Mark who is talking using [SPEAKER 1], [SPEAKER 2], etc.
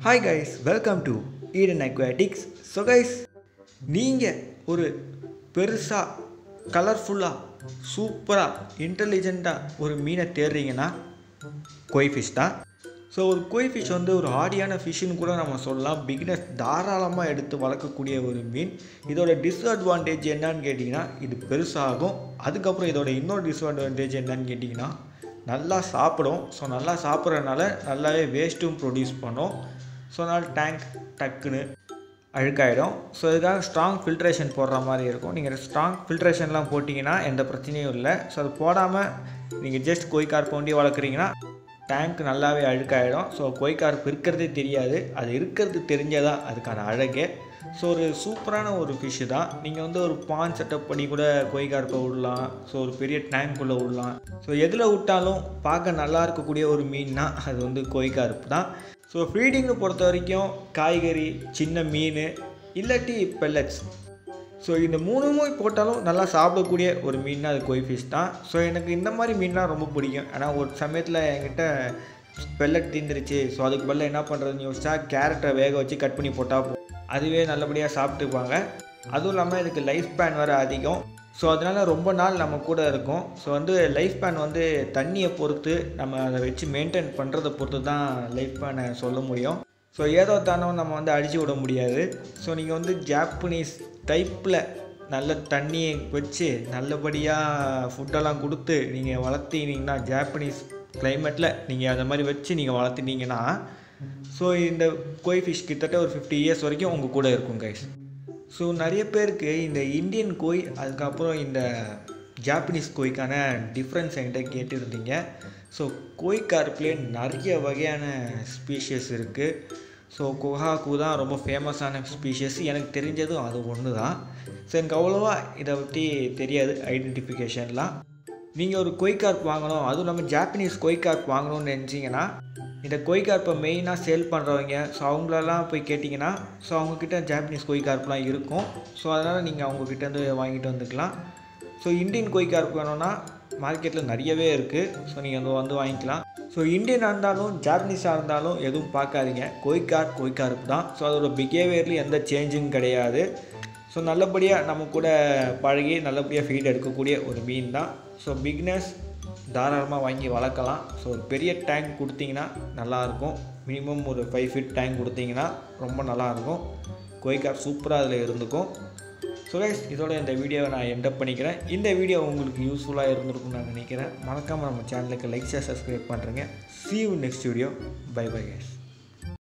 [SPEAKER 1] Hi guys welcome to Eden Aquatics so guys நீங்கள் ஒரு பெருசாக கலர்ஃபுல்லாக சூப்பராக இன்டெலிஜெண்ட்டாக ஒரு மீனை தேடுறீங்கன்னா கொய் ஃபிஷ் தான் ஸோ ஒரு கொய் ஃபிஷ் வந்து ஒரு ஆடியான ஃபிஷ்ஷுன்னு கூட நம்ம சொல்லலாம் பிகினஸ் தாராளமாக எடுத்து வளர்க்கக்கூடிய ஒரு மீன் இதோட டிஸ்அட்வான்டேஜ் என்னன்னு கேட்டிங்கன்னா இது பெருசாகும் அதுக்கப்புறம் இதோட இன்னொரு டிஸ்அட்வான்டேஜ் என்னன்னு கேட்டிங்கன்னா நல்லா சாப்பிடும் ஸோ நல்லா சாப்பிட்றதுனால நல்லாவே வேஸ்ட்டும் ப்ரொடியூஸ் பண்ணும் ஸோ அதனால் டேங்க் டக்குன்னு அழுக்காயிடும் ஸோ இதுக்காக ஸ்ட்ராங் ஃபில்ட்ரேஷன் போடுற மாதிரி இருக்கும் நீங்கள் ஸ்ட்ராங் ஃபில்ட்ரேஷன்லாம் போட்டிங்கன்னா எந்த பிரச்சனையும் இல்லை ஸோ அது போடாமல் நீங்கள் ஜஸ்ட் கொய்கார்ப் ஒண்டி வளர்க்குறீங்கன்னா டேங்க் நல்லாவே அழுக்காயிடும் ஸோ கொய்கார்ப் இருக்கிறதே தெரியாது அது இருக்கிறது தெரிஞ்சதான் அதுக்கான அழகே ஸோ ஒரு சூப்பரான ஒரு ஃபிஷ்ஷு தான் நீங்கள் வந்து ஒரு பான் செட்டப் பண்ணி கூட கொய்கார்ப்பை விடலாம் ஸோ ஒரு பெரிய டேங்க்குள்ளே விடலாம் ஸோ எதில் விட்டாலும் பார்க்க நல்லா இருக்கக்கூடிய ஒரு மீன்னா அது வந்து கொய்கார்ப் தான் ஸோ ஃபீடிங்னு பொறுத்த வரைக்கும் காய்கறி சின்ன மீன் இல்லாட்டி பெல்லட்ஸ் ஸோ இந்த மூணுமே போட்டாலும் நல்லா சாப்பிடக்கூடிய ஒரு மீன்னா அது கொய் ஃபிஷ் தான் ஸோ எனக்கு இந்த மாதிரி மீன்லாம் ரொம்ப பிடிக்கும் ஆனால் ஒரு சமயத்தில் என்கிட்ட பெல்லட் தீந்துருச்சு ஸோ அதுக்கு பதிலாக என்ன பண்ணுறதுன்னு யோசிச்சா கேரட்டை வேக வச்சு கட் பண்ணி போட்டால் போதும். அதுவே நல்லபடியாக சாப்பிட்டுப்பாங்க அதுவும் இல்லாமல் இதுக்கு லைஃப் ஸ்பேன் வேறு அதிகம் ஸோ அதனால் ரொம்ப நாள் நம்ம கூட இருக்கும் ஸோ வந்து லைஃப் ஸ்பேன் வந்து தண்ணியை பொறுத்து நம்ம அதை வச்சு மெயின்டைன் பண்ணுறதை பொறுத்து தான் லைஃப் ஸ்பேனை சொல்ல முடியும் ஸோ ஏதோ தானோ நம்ம வந்து அடிச்சு விட முடியாது ஸோ நீங்கள் வந்து ஜாப்பனீஸ் டைப்பில் நல்ல தண்ணியை வச்சு நல்லபடியாக ஃபுட்டெல்லாம் கொடுத்து நீங்கள் வளர்த்தினீங்கன்னா ஜாப்பனீஸ் கிளைமேட்டில் நீங்கள் அந்த மாதிரி வச்சு நீங்கள் வளர்த்துனீங்கன்னா ஸோ இந்த கோய் ஃபிஷ் கிட்டத்தட்ட ஒரு ஃபிஃப்டி இயர்ஸ் வரைக்கும் உங்கள் கூட இருக்கும் கைஸ் ஸோ நிறைய பேருக்கு இந்த இந்தியன் கோய் அதுக்கப்புறம் இந்த ஜாப்பனீஸ் கோய்க்கான டிஃப்ரென்ஸ் என்கிட்ட கேட்டுருந்தீங்க ஸோ கோய் கார்ப்லேயே நிறைய வகையான ஸ்பீஷியஸ் இருக்குது ஸோ கொஹாக்கு தான் ரொம்ப ஃபேமஸான ஸ்பீஷியஸ் எனக்கு தெரிஞ்சதும் அது ஒன்று தான் ஸோ எனக்கு அவ்வளோவா இதை பற்றி தெரியாது ஐடென்டிஃபிகேஷன்லாம் நீங்கள் ஒரு கொய்கார்ப் வாங்கணும் அதுவும் இல்லாமல் ஜாப்பனீஸ் கொய்கார்ப் வாங்கணும்னு நினச்சிங்கன்னா இந்த கொய்கார்ப்பை மெயினாக சேல் பண்ணுறவங்க ஸோ அவங்களெல்லாம் போய் கேட்டிங்கன்னா ஸோ அவங்கக்கிட்ட ஜாப்பனீஸ் கொய்கார்ப்லாம் இருக்கும் ஸோ அதனால் நீங்கள் அவங்கக்கிட்டேருந்து வாங்கிட்டு வந்துக்கலாம் ஸோ இந்தியன் கொய்கார்ப் வேணும்னா மார்க்கெட்டில் நிறையவே இருக்குது ஸோ நீங்கள் வந்து வந்து வாங்கிக்கலாம் ஸோ இந்தியனாக இருந்தாலும் ஜாப்பனீஸாக இருந்தாலும் எதுவும் பார்க்காதீங்க கொய்கார் கொய்கார்ப் தான் ஸோ அதோட பிஹேவியர்லேயும் எந்த சேஞ்சும் கிடையாது ஸோ நல்லபடியாக நம்ம கூட பழகி நல்லபடியாக ஃபீட் எடுக்கக்கூடிய ஒரு மீன் தான் ஸோ பிக்னஸ் தாராளமாக வாங்கி வளர்க்கலாம் ஸோ ஒரு பெரிய டேங்க் கொடுத்தீங்கன்னா நல்லாயிருக்கும் மினிமம் ஒரு ஃபைவ் ஃபீட் டேங்க் கொடுத்தீங்கன்னா ரொம்ப நல்லாயிருக்கும் கொய்கார் சூப்பராக அதில் இருந்துக்கும் ஸோ கைஸ் இதோட இந்த வீடியோவை நான் எண்டப் பண்ணிக்கிறேன் இந்த வீடியோ உங்களுக்கு யூஸ்ஃபுல்லாக இருந்திருக்கும்னு நான் நினைக்கிறேன் மறக்காமல் நம்ம சேனலுக்கு லைக் ஷேர் சப்ஸ்கிரைப் பண்ணுறேங்க see you next video bye bye guys